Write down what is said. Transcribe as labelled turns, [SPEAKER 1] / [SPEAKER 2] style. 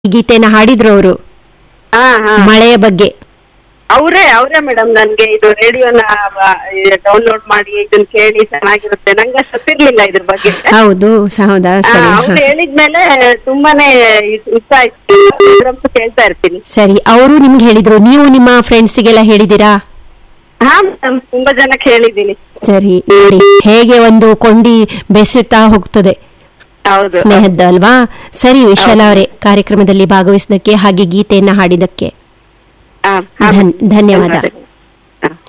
[SPEAKER 1] ಈ ಗೀತೆನ ಹಾಡಿದ್ರು ಅವರು
[SPEAKER 2] ಹಾ ಹಾ
[SPEAKER 1] ಮಳೆಯ ಬಗ್ಗೆ
[SPEAKER 2] ಅವರೇ ಅವರೇ ಮೇಡಮ್ ನನ್ಗೆ ಇದು ರೇಡಿಯೋನ ಡೌನ್ಲೋಡ್ ಮಾಡಿ ಇದನ್ನ ಕೇಳಿ ಚೆನ್ನಾಗಿರುತ್ತೆ ನಂಗೆ ಅಷ್ಟು ಗೊತ್ತಿರ್ಲಿಲ್ಲ ಇದ್ರ ಬಗ್ಗೆ
[SPEAKER 1] ಹೌದು ಸ- ಹೌದಾ ಸರಿ
[SPEAKER 2] ಅವ್ರು
[SPEAKER 1] ಹ.
[SPEAKER 2] ಹೇಳಿದ್ಮೇಲೆ ತುಂಬಾನೇ ಇ- ಇಷ್ಟ ಆಯ್ತು ಇದ್ರಂತೂ ಕೇಳ್ತಾ ಇರ್ತೀನಿ
[SPEAKER 1] ಸರಿ ಅವರು ನಿಮ್ಗೆ ಹೇಳಿದ್ರು ನೀವು ನಿಮ್ಮ ಫ್ರೆಂಡ್ಸಿಗೆಲ್ಲ ಹೇಳಿದಿರಾ
[SPEAKER 2] ಹಾ ಮೇಡಮ್ ತುಂಬಾ ಜನಕ್ಕೆ ಹೇಳಿದ್ದೀನಿ
[SPEAKER 1] ಸರಿ ನೋಡಿ ಹೇಗೆ ಒಂದು ಕೊಂಡಿ ಬೆಸುತ್ತಾ ಹೋಗ್ತದೆ
[SPEAKER 2] ಹೌದು
[SPEAKER 1] ಸ್ನೇಹದ್ದು ಅಲ್ವಾ ಸರಿ ವಿಶಾಲ ಅವರೇ ಕಾರ್ಯಕ್ರಮದಲ್ಲಿ ಭಾಗವಹಿಸಿದಕ್ಕೆ ಹಾಗೆ ಗೀತೆಯನ್ನ ಹಾಡಿದಕ್ಕೆ
[SPEAKER 2] ಹಾ, ಹಾ.
[SPEAKER 1] ಧನ್- ಧನ್ಯವಾದ.
[SPEAKER 2] ಹಾ.